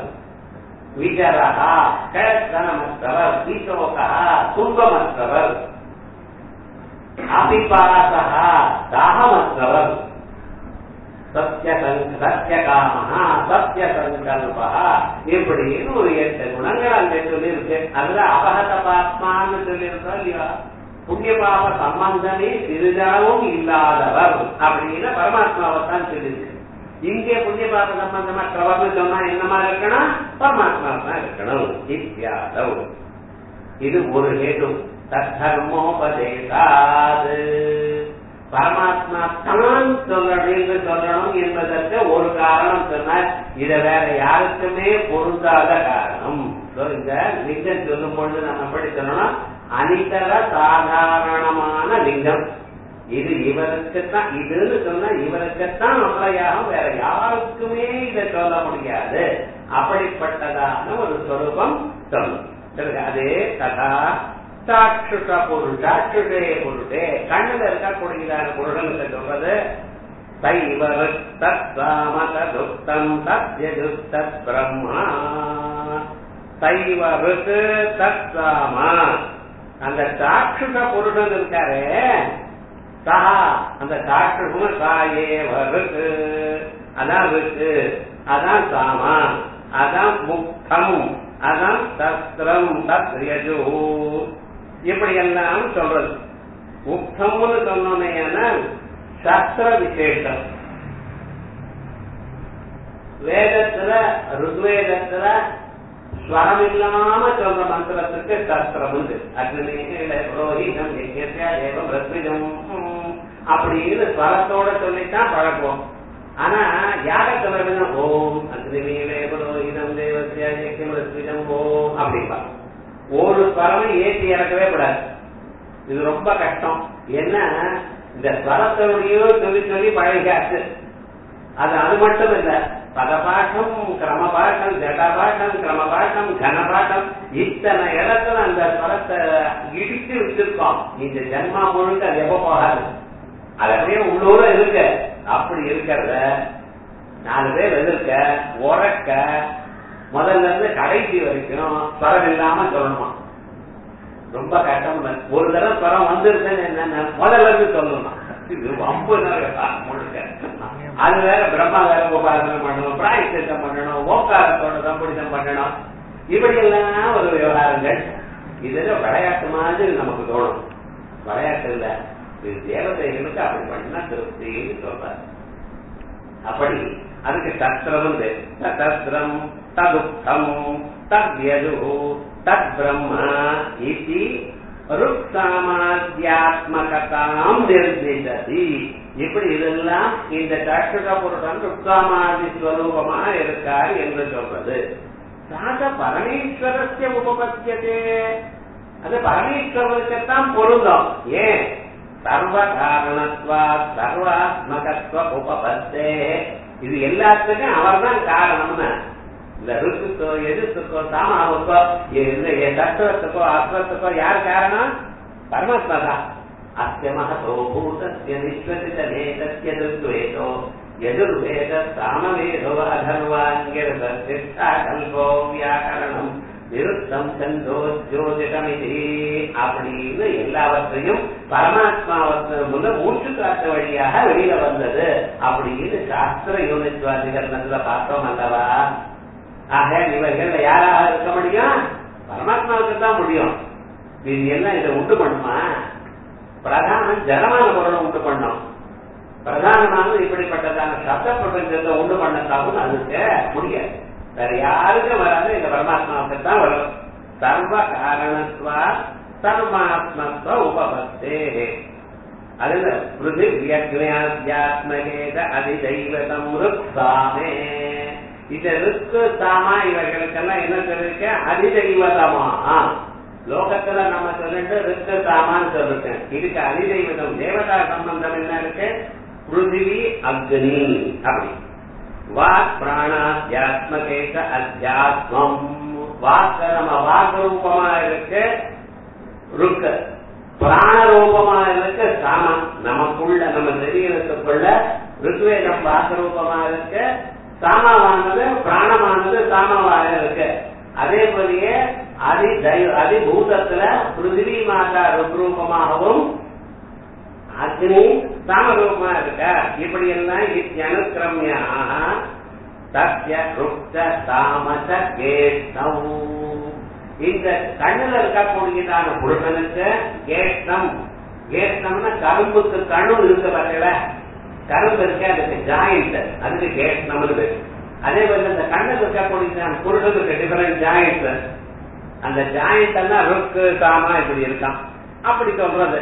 விஜரகா கிழத்தனமற்றவர் விசோகா துன்பமற்றவர் அபிபாசா தாகமற்றவர் சத்திய சத்தியகாமஹா சத்திய சங்கல்பா இப்படின்னு ஒரு எட்டு குணங்கள் அங்க சொல்லி இருக்கு அதுல அபகத பாத்மான்னு சொல்லி இருக்கோம் இல்லையா புண்ணிய பாப சம்பந்தமே சிறிதளவும் இல்லாதவர் அப்படின்னு பரமாத்மாவை தான் சொல்லிருக்கு இங்கே புண்ணிய பாப சம்பந்தமற்றவர்னு சொன்னா என்னமா இருக்கணும் பரமாத்மா தான் இருக்கணும் இத்தியாதவ் இது ஒரு ஹேது தர்மோபதேசாது பரமாத்மா தான் சொல்லணும் என்று சொல்லணும் என்பதற்கு ஒரு காரணம் சொன்னார் இதை வேற யாருக்குமே பொருந்தாத காரணம் So, இந்த லிங்கம் சொல்லும் பொழுது நம்ம எப்படி சொல்லணும் அனிதர சாதாரணமான லிங்கம் இது இவருக்குத்தான் இதுன்னு சொன்னா இவருக்குத்தான் அன்றையாகும் வேற யாருக்குமே இதை சொல்ல முடியாது அப்படிப்பட்டதான ஒரு சொரூபம் சொல்லும் சரி, அதே ததா சாட்சுஷ பொருள் சாட்சுஷே பொருளே கண்ணுல இருக்கக்கூடியதான பொருளுக்கு சொல்றது சைவர் தத் சாம ததுக்தம் தத்யதுக்தத் பிரம்மா சைவருக்கு தத் சாமா அந்த சாட்சுஷ புருஷன் இருக்காரே சஹா அந்த சாட்சுஷம் சாயே வருக்கு அதான் இருக்கு அதான் சாமா அதான் முக்தம் அதான் சஸ்திரம் தத் யஜு இப்படி எல்லாம் சொல்றது முக்தம்னு சொன்னோன்னா சஸ்திர விசேஷம் வேதத்துல ருக்வேதத்துல ஸ்வரம் இல்லாம சொல்ற மந்திரத்துக்கு சஸ்திரம் உண்டு அக்னிமேல புரோஹிதம் யஜ்ஞத்யா தேவம் ரத்விதம் அப்படின்னு ஸ்வரத்தோட சொல்லித்தான் பழக்குவோம் ஆனா யாகத்துல வேணும்னா ஓம் அக்னிமேலே புரோஹிதம் தேவத்யா யஜ்ஞம் ரத்விதம் ஓம் அப்படிப்பா ஒரு ஸ்வரமும் ஏற்றி இறக்கவே கூடாது இது ரொம்ப கஷ்டம் என்ன இந்த ஸ்வரத்தோடையோ சொல்லி சொல்லி பழகியாச்சு அது அது மட்டும் இல்ல பதபாட்டம் கிரமபாட்டம் ஜடபாட்டம் கிரமபாட்டம் கனபாட்டம் இத்தனை இடத்துல அந்த ஸ்வரத்தை இடித்து வச்சிருக்கோம் இந்த ஜென்மா முழுக்க அது எப்ப போகாது அது அப்படியே உள்ளூர இருக்கு அப்படி இருக்கிறத நாலு பேர் எதிர்க்க உறக்க முதல்ல இருந்து கடைசி வரைக்கும் ஸ்வரம் இல்லாம சொல்லணுமா ரொம்ப கஷ்டம் இல்ல. ஒரு தடவை ஸ்வரம் வந்துருச்சுன்னு என்னன்னா முதல்ல இருந்து சொல்லணும் இது ரொம்ப முழுக்க அது வேற பிரம்மா வேற உபாசனம் பண்ணணும் பிராயசித்தம் பண்ணணும் ஓக்காரத்தோட சம்படிதம் பண்ணணும் இப்படி எல்லாம் ஒரு விவகாரங்கள் இதுல விளையாட்டு மாதிரி நமக்கு தோணும் விளையாட்டு இல்ல இது தேவதைகளுக்கு அப்படி பண்ணா திருப்தின்னு சொல்றாரு அப்படி அதுக்கு சஸ்திரம் உண்டு சஸ்திரம் ததுக்தம் தத்யது தத் பிரம்ம இது ருக்ஸாமாத்யாத்மகதாம் நிர்திசதி இப்படி இதெல்லாம் இந்த சஷ்டக புருஷன் ருக்ஸாமாதி ஸ்வரூபமா இருக்கார் என்று சொல்றது சாத பரமேஸ்வரஸ்ய உபபத்தியதே அது பரமேஸ்வரனுக்குத்தான் பொருந்தம் ஏன் சர்வ காரணத்வா சர்வாத்மகத்துவ உபபத்தே இது எல்லாத்துக்கும் அவர்தான் காரணம்னு இந்த ருத்துக்கோ எதிர்த்துக்கோ சாமாவுக்கோ இந்த தத்துவத்துக்கோ அத்வத்துக்கோ யார் காரணம் பரமாத்மா தான் அஸ்ய மகதோ பூதஸ்ய விஸ்வசித வேதஸ்ய திருத்வேதோ எதிர்வேத சாமவேதோ அதர்வாங்கிரத சிஷ்டா கல்போ வியாக்கரணம் நிருத்தம் சந்தோ ஜோதிடமிதி அப்படின்னு எல்லாவற்றையும் பரமாத்மாவத்திலிருந்து மூச்சு காற்று வழியாக வெளியில வந்தது அப்படின்னு சாஸ்திர யூனித்வாதிகரணத்துல பார்த்தோம் அல்லவா ஆக இவர்கள் யாராக இருக்க முடியும் பரமாத்மாவுக்கு தான் முடியும் இது எல்லாம் இதை உண்டு பண்ணுமா பிரதானம் ஜனமான பொருளை உண்டு பண்ணும் பிரதானமானது இப்படிப்பட்டதான சப்த பிரபஞ்சத்தை உண்டு பண்ணத்தாவும் அதுக்கு முடியாது வேற யாருக்கும் வராது இந்த பரமாத்மாவுக்கு தான் வரும் சர்வ காரணத்துவா சர்மாத்மத்துவ உபபத்தே அதுல பிருத்திவியக்ஞாத்மகேத அதிதெய்வதம் ருக்ஸாமே இந்த ருக்கு சாமா இவர்களுக்கெல்லாம் என்ன சொல்லிருக்க அதிதெய்வதமா லோகத்துல நம்ம சொல்லிட்டு ருக்கு சாமான்னு சொல்லிருக்கேன் இதுக்கு அதிதெய்வதம் தேவதா சம்பந்தம் என்ன இருக்கு பிருத்திவி அக்னி அப்படி வாக் பிராணாத்தியாத்மகேக அத்தியாத்மம் வாக்க நம்ம வாக்கு ரூபமா இருக்கு ருக்கு பிராண ரூபமா இருக்கு சாமம் நமக்குள்ள நம்ம சரீரத்துக்குள்ள ருத்வேதம் வாக்கு ரூபமா இருக்கு சாமாவானது பிராணமானது சாமாவாக இருக்கு அதே போலயே அதி அதிபூதத்துல பிருத்திவி மாதா ருத்ரூபமாகவும் அக்னி சாமரூபமா இருக்க இப்படி எல்லாம் இத்தியனுக்கிரமியாக சத்ய ருக்த தாமச கேஷ்டம் இந்த கண்ணுல இருக்கக்கூடியதான புருஷனுக்கு கேஷ்டம் கேஷ்டம்னா கரும்புக்கு கணு இருக்கு பார்த்தீங்களா கரும்பு இருக்க அதுக்கு ஜாயிண்ட் அதுக்கு கேஷ்டம் இருக்கு அதே போல இந்த கண்ணுல இருக்கக்கூடியதான புருஷனுக்கு டிஃபரெண்ட் ஜாயிண்ட் அந்த ஜாயிண்ட் எல்லாம் ருக்கு சாமா இப்படி இருக்கான் அப்படி சொல்றது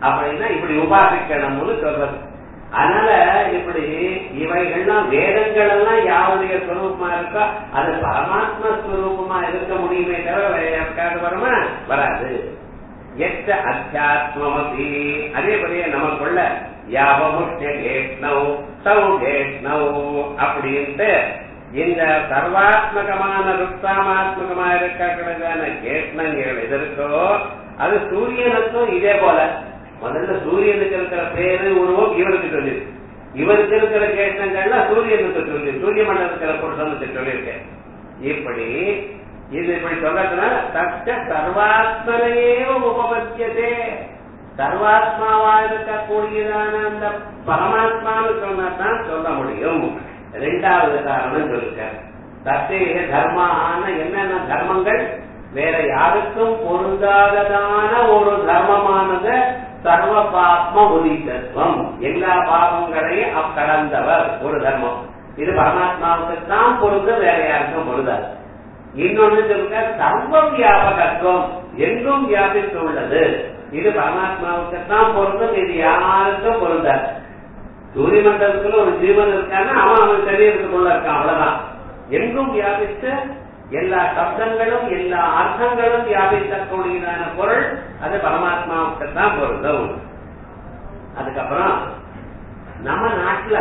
அப்படின்னா இப்படி உபாசிக்கணும்னு சொல்றது அதனால இப்படி இவைகள்லாம் வேதங்கள் எல்லாம் யாருடைய ஸ்வரூபமா இருக்கோ அது பரமாத்மா ஸ்வரூபமா இருக்க முடியுமே தவிர வேற யாருக்காவது வருமா வராது எச்ச அத்தியாத்மமதி அதேபடியே நமக்குள்ள யாவமுஷ்ய கேட்னவ் சௌ கேட்னவ் அப்படின்ட்டு இந்த சர்வாத்மகமான ருத்தாமாத்மகமா இருக்கக்கூடியதான கேட்னங்கள் எது இருக்கோ அது சூரியனுக்கும் இதே போல முதல்ல சூரியனுக்கு இருக்கிற பேரு உருவம் இவருக்கு சொல்லி இவருக்கு இருக்கிற கேட்டங்கள்லாம் சூரியனுக்கு சொல்லி சூரிய மண்டலத்தில் புருஷனுக்கு சொல்லியிருக்கேன் இப்படி இது இப்படி சொல்றதுனால தச்ச சர்வாத்மனையேவ உபபத்தியதே சர்வாத்மாவா இருக்கக்கூடியதான அந்த பரமாத்மான்னு சொன்னாதான் சொல்ல முடியும் ரெண்டாவது காரணம் சொல்லிருக்க தத்தேக தர்மான என்னென்ன தர்மங்கள் வேற யாருக்கும் பொருந்தாததான ஒரு தர்மமானது சர்வ பாப்ம உதித்தத்துவம் எல்லா பாவங்களையும் கடந்தவர் ஒரு தர்மம் இது பரமாத்மாவுக்கு தான் பொருந்த வேற யாருக்கும் பொருந்தாது இன்னொன்னு சொல்லுங்க சர்வ வியாபகத்துவம் எங்கும் வியாபித்துள்ளது இது பரமாத்மாவுக்கு தான் பொருந்தும் இது யாருக்கும் பொருந்தாது சூரிய மண்டலத்துல ஒரு ஜீவன் இருக்கான்னா அவன் அவன் சரீரத்துக்குள்ள இருக்கான் அவ்வளவுதான் எங்கும் வியாபித்து எல்லா சப்தங்களும் எல்லா அர்த்தங்களும் வியாபிக்கக்கூடியதான பொருள் அது பரமாத்மாவுக்கு தான் பொருந்தும் அதுக்கப்புறம் நம்ம நாட்டுல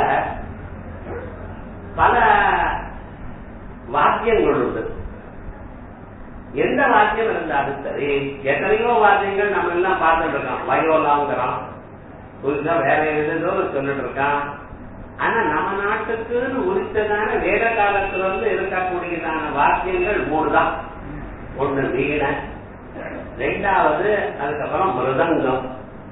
பல வாக்கியங்கள் உண்டு எந்த வாக்கியம் இருந்தாலும் சரி எத்தனையோ வாக்கியங்கள் நம்ம எல்லாம் பார்த்துட்டு இருக்கோம் வயோலாங்கிறோம் புதுசா வேற எதுதோ சொல்லிட்டு இருக்கான் ஆனா நம்ம நாட்டுக்குன்னு உரித்ததான வேத காலத்துல இருந்து இருக்கக்கூடியதான வாக்கியங்கள் மூணு தான் ஒண்ணு வீண ரெண்டாவது அதுக்கப்புறம் மிருதங்கம்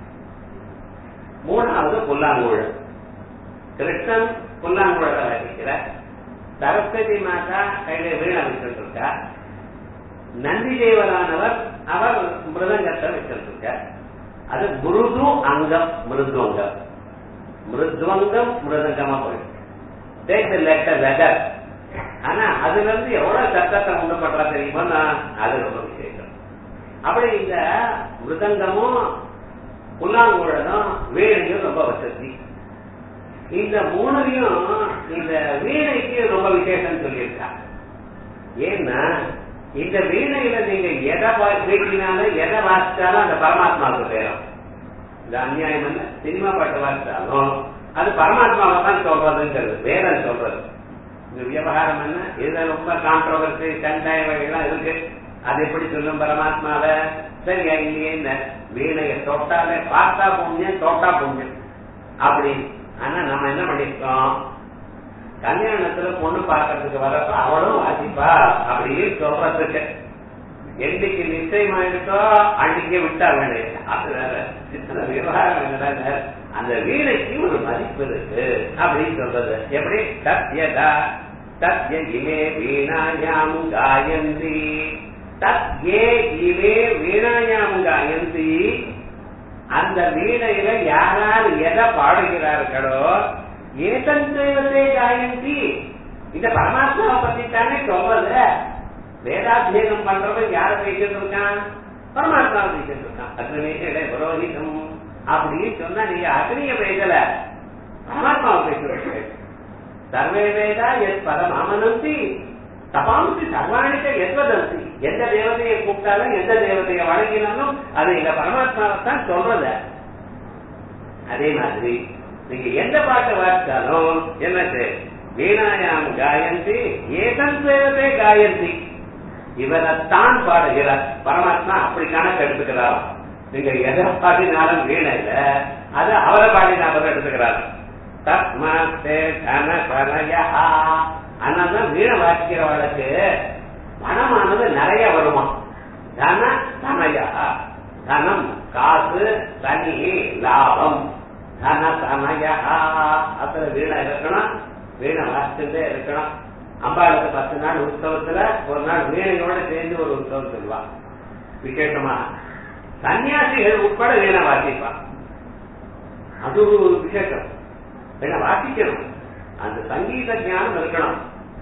மூணாவது புல்லாங்குழல் கிருஷ்ணன் புல்லாங்குழலை வகிக்கிற சரஸ்வதி மாதா கையில வீண வச்சுட்டு இருக்கா நந்தி தேவரானவர் அவர் மிருதங்கத்தை வச்சுட்டு இருக்கார் அது மிருது அங்கம் மிருதுவங்கம் மிருத்வங்கம் மிருதங்கமா போயிடும் டேக் த லெட்டர் லெட்டர் ஆனா அதுல இருந்து எவ்வளவு சத்தத்தை உண்டு பண்றா தெரியுமா அது ரொம்ப விசேஷம் அப்படி இந்த மிருதங்கமும் புல்லாங்குழலும் வீணையும் ரொம்ப வசதி இந்த மூணுலையும் இந்த வீணைக்கு ரொம்ப விசேஷம் சொல்லியிருக்கா ஏன்னா இந்த வீணையில நீங்க எதை வீட்டினாலும் எதை வாசிச்சாலும் அந்த பரமாத்மாவுக்கு பேரும் இந்த அநியாயம் என்ன சினிமா பாட்டு வாசிச்சாலும் அது பரமாத்மாவை தான் சொல்றதுங்கிறது வேதம் சொல்றது இந்த விவகாரம் என்ன இதுல ரொம்ப கான்ட்ரோவர்சி சண்டாய வகைகள்லாம் இருக்கு அது எப்படி சொல்லும் பரமாத்மாவ சரியா இல்லையே இந்த வீணைய தொட்டாலே பார்த்தா புண்ணியம் தொட்டா புண்ணியம் அப்படி ஆனா நம்ம என்ன பண்ணிருக்கோம் கல்யாணத்துல பொண்ணு பார்க்கறதுக்கு வரப்ப அவளும் வாசிப்பா அப்படின்னு சொல்றதுக்கு என்னைக்கு நிச்சயமா இருக்கோ அன்னைக்கு விட்டா வேணும் அது வேற சித்தன விவகாரம் என்னடா அந்த வீணைக்கு ஒரு மதிப்பு இருக்கு அப்படின்னு சொல்றது எப்படி சத்யதா சத்ய இமே வீணாயாம் காயந்தி தத்யே இமே வீணாயாம் காயந்தி அந்த வீணையில யாரார் எதை பாடுகிறார்களோ ஏதன் தேவதே காயந்தி இந்த பரமாத்மாவை பத்தி தானே சொல்றது வேதாத்தியனம் பண்றவன் யார பேசிட்டு இருக்கான் பரமாத்மாவை பேசிட்டு இருக்கான் அக்னிமேஷ புரோஹிதம் அப்படின்னு சொன்னா நீங்க அக்னிய பேசல பரமாத்மாவை பேசுறீங்க சர்வே வேதா எஸ் பதம் அமனந்தி தபாம்சி சர்வாணிக்க எத்வதந்தி எந்த தேவதையை கூப்பிட்டாலும் எந்த தேவதையை வணங்கினாலும் அது எங்க பரமாத்மாவை தான் சொல்றது அதே மாதிரி நீங்க எந்த பாட்டை வாசித்தாலும் என்னது வீணாயாம் காயந்தி ஏதன் தேவதே காயந்தி இவரைத்தான் பாடுகிறார் பரமாத்மா அப்படி கணக்கு எடுத்துக்கிறார் நீங்க எதை பாடினாலும் வீணையில அது அவரை பாடினாலும் எடுத்துக்கிறார் தஸ்மாத்தே தன கனயா அதனால்தான் வீணை வாசிக்கிறவளுக்கு பணமானது நிறைய வருமா தன தனயா தனம் காசு தனி லாபம் தன தனயா அத்தனை வீணை இருக்கணும் வீணை வாசிச்சுட்டே இருக்கணும் அம்பாளுக்கு பத்து நாள் உற்சவத்துல ஒரு நாள் வீணையோட சேர்ந்து ஒரு உற்சவம் சொல்லுவா விசேஷமா சன்னியாசிகள் உட்பட வீணை வாசிப்பா அது ஒரு விசேஷம் வீணை வாசிக்கணும் அந்த சங்கீத ஞானம் இருக்கணும்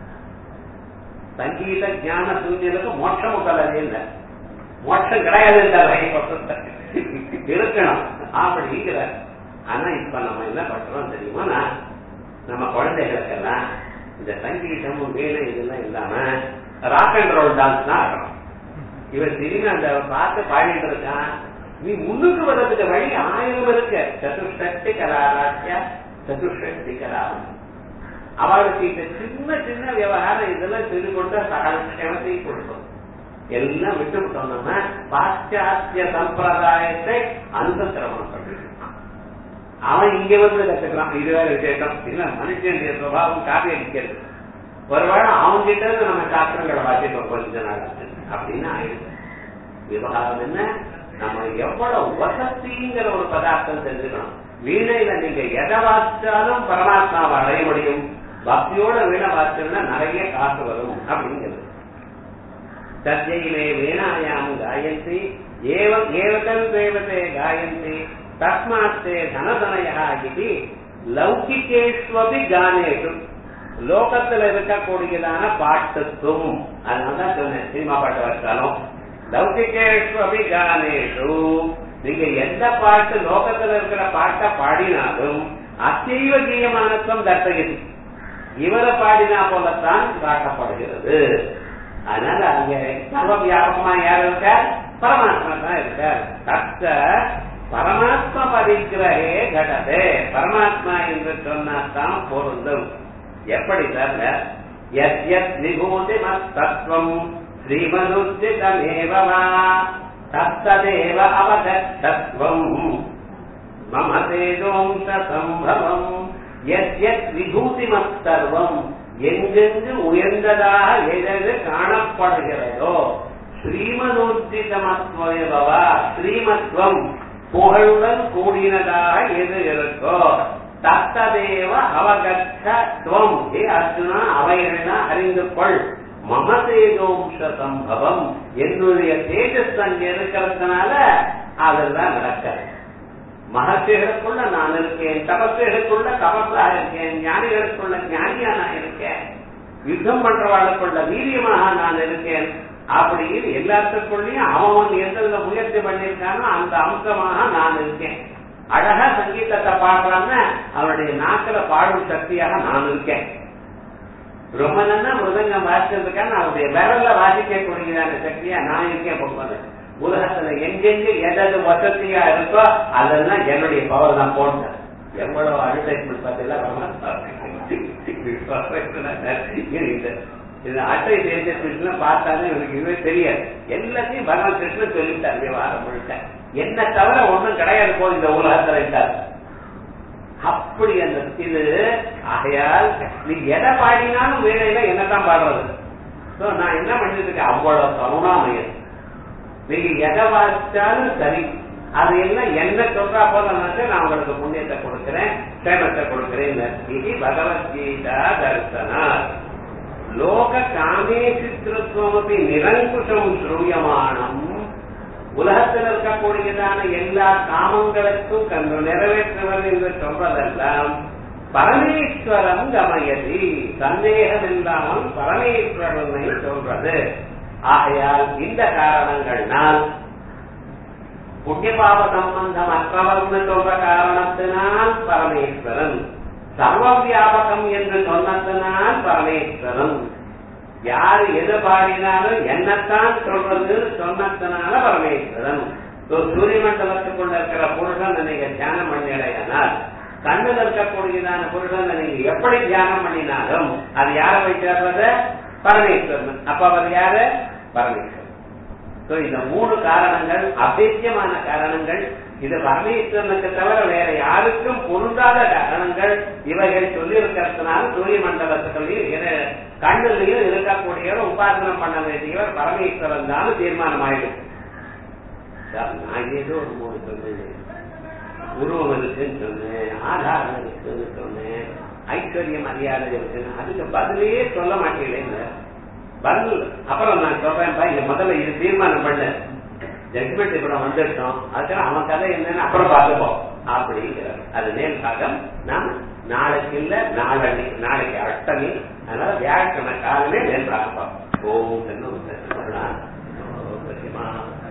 சங்கீத ஞான சூரியனுக்கு மோட்சம் உட்காது இல்லை மோட்சம் கிடையாது இருக்கணும் அப்படிங்கிற ஆனா இப்ப நம்ம என்ன பண்றோம் தெரியுமா நம்ம குழந்தைகளுக்கெல்லாம் இந்த சங்கீதமும் வீணை இதெல்லாம் இல்லாம ராக் அண்ட் ரோல் டான்ஸ் தான் ஆடுறோம் இவன் திரும்பி அந்த பார்த்து பாடிட்டு இருக்கான் நீ முன்னுக்கு வர்றதுக்கு வழி ஆயிரம் இருக்கு சதுஷ்டி கலாராட்சிய சதுஷ்டி கலாம் அவளுக்கு இந்த சின்ன சின்ன விவகாரம் இதெல்லாம் சொல்லி கொண்டு சகலத்தை கொடுக்கும் எல்லாம் விட்டு விட்டோம் நம்ம பாশ্চাத்திய சம்பிரதாயத்தை அனுசந்திரமணம் பண்ணிட்டு அவன் இங்க வந்து கத்துக்கிறான் இது வேற விசேஷம் இல்ல மனுஷனுடைய சுவாவம் காப்பி அடிக்கிறது ஒருவேளை அவங்க கிட்ட இருந்து நம்ம சாஸ்திரங்களை வாசிப்போம் கொஞ்ச நாள் அப்படின்னு ஆயிடுது விவகாரம் என்ன நம்ம எவ்வளவு வசதிங்கிற ஒரு பதார்த்தம் தெரிஞ்சுக்கணும் வீணையில நீங்க எதை வாசிச்சாலும் பரமாத்மாவை அடைய முடியும் பக்தியோட வீணை வாசிச்சோம்னா நிறைய காசு வரும் அப்படிங்கிறது சத்யிலே வீணாயாம் காயந்தி ஏவம் ஏவதன் தேவதே காயந்தி தஸ்மாத்தே தனதனயா இது லௌகிகேஸ்வபி கானேஷு லோகத்துல இருக்கக்கூடியதான பாட்டுக்கும் அதனாலதான் சொன்னேன் சினிமா பாட்டு வச்சாலும் லௌகிகேஸ்வபி கானேஷு நீங்க எந்த பாட்டு லோகத்துல இருக்கிற பாட்டை பாடினாலும் அசைவ கீயமானத்துவம் தர்த்தகிரி இவரை பாடினா போலத்தான் காட்டப்படுகிறது அதனால அங்க சர்வ வியாபகமா யார் இருக்கார் பரமாத்மா தான் இருக்கார் தத்த பரமாத்மா பதிக்கிறே கடதே பரமாத்மா என்று சொன்னாதான் பொருந்தும் எப்படி சார் எத் விபூதி மத்தத்துவம் ஸ்ரீமனுச்சிதமேவா தத்ததேவ அவகத்தத்துவம் மம தேஜோம்ச சம்பவம் எத் விபூதி மத்தர்வம் எங்கெங்கு உயர்ந்ததாக எதெது காணப்படுகிறதோ ஸ்ரீமதோர்ஜிதமத்வா ஸ்ரீமத்வம் புகழுடன் கூடினதாக எது இருக்கோ தத்ததேவ அவகத்தம் ஏ அர்ஜுனா அவைகளா அறிந்து கொள் மம தேஜோம்ச சம்பவம் என்னுடைய தேஜஸ் அங்க இருக்கிறதுனால அதெல்லாம் நடக்கிறது மகர்ஷிகளுக்குள்ள நான் இருக்கேன் தபஸ்களுக்குள்ள தபஸாக இருக்கேன் ஞானிகளுக்குள்ள ஞானியா நான் இருக்கேன் யுத்தம் பண்றவாளுக்குள்ள வீரியமாக நான் இருக்கேன் அப்படின்னு எல்லாத்துக்குள்ளயும் அவன் எந்தெந்த முயற்சி பண்ணிருக்கானோ அந்த அம்சமாக நான் இருக்கேன் அழகா சங்கீதத்தை பாடுறான்னு அவனுடைய நாக்கில பாடும் சக்தியாக நான் இருக்கேன் ரொம்ப நல்லா மிருதங்கம் வாசிச்சிருக்கான்னு அவருடைய விரல்ல வாசிக்கக்கூடியதான சக்தியா நான் இருக்கேன் பொங்கல் உலகத்துல எங்கெங்க எதாவது வசதியா இருக்கோ அதெல்லாம் என்னுடைய பவர் தான் போட்டேன் எவ்வளவு அட்வர்டைஸ்மெண்ட் பார்த்தீங்கன்னா இது அட்வர்டைஸ்மெண்ட் பார்த்தாலே எனக்கு இதுவே தெரியாது எல்லாத்தையும் பகவான் கிருஷ்ணன் சொல்லிட்டார் விவகாரம் முழுக்க என்ன தவிர ஒண்ணும் கிடையாது போ இந்த உலகத்துல இருக்காது அப்படி அந்த இது ஆகையால் நீ எதை பாடினாலும் வேலையில என்னதான் பாடுறது நான் என்ன பண்ணிட்டு இருக்கேன் அவ்வளவு கருணாமயம் நீங்க எதை வாசிச்சாலும் சரி அது எல்லாம் என்ன சொல்றா போல நான் உங்களுக்கு புண்ணியத்தை கொடுக்கிறேன் சேமத்தை கொடுக்கிறேன் இது பகவத்கீதா தரிசனா லோக காமேசித்திருவமப்பி நிரங்குஷம் ஸ்ரூயமானம் உலகத்தில் இருக்கக்கூடியதான எல்லா காமங்களுக்கும் கண்டு நிறைவேற்றுவது என்று சொல்வதெல்லாம் பரமேஸ்வரம் கமயதி சந்தேகம் இல்லாமல் பரமேஸ்வரனை சொல்றது ஆகையால் இந்த காரணங்கள்னால் புண்ணியபாப சம்பந்தம் அற்றவர்னு சொல்ற காரணத்தினால் பரமேஸ்வரன் சர்வ வியாபகம் என்று சொன்னதனால் பரமேஸ்வரன் யார் எது பாடினாலும் என்னத்தான் சொல்றது சொன்னதனால பரமேஸ்வரன் சூரிய மண்டலத்துக்குள்ள இருக்கிற புருஷன் நீங்க தியானம் பண்ணிடையானால் கண்ணில் இருக்கக்கூடியதான புருஷன் நீங்க எப்படி தியானம் பண்ணினாலும் அது யாரை வைக்கிறது பரமேஸ்வரன் அப்ப அவர் யாரு பரமேஸ்வரன் இந்த மூணு காரணங்கள் அபேத்தியமான காரணங்கள் இது பரமேஸ்வரனுக்கு தவிர வேற யாருக்கும் பொருந்தாத காரணங்கள் இவைகள் சொல்லி இருக்கிறதுனால சூரிய மண்டலத்துக்குள்ளேயும் கண்ணுலையும் இருக்கக்கூடியவர் உபாசனம் பண்ண வேண்டியவர் பரமேஸ்வரன் தான் தீர்மானம் ஆயிடும் நான் ஏதோ ஒரு மூணு சொன்னேன் உருவம் இருக்குன்னு சொன்னேன் ஆதாரம் இருக்குன்னு சொன்னேன் ஐஸ்வர்ய மரியாதை இருக்குன்னு அதுக்கு பதிலே சொல்ல மாட்டேங்களேங்க பதில் அப்புறம் நான் சொல்றேன் இங்க முதல்ல இது தீர்மானம் பண்ண ஜட்மெண்ட் இப்ப வந்துட்டோம் அதுக்காக அவன் கதை என்னன்னு அப்புறம் பார்த்துப்போம் அப்படிங்கிறார் அது நேர் பாகம் நாம் நாளைக்கு இல்ல நாளை நாளைக்கு அஷ்டமி அதனால வியாழக்கிழமை காலமே நேர் பார்ப்போம் ஓம் என்ன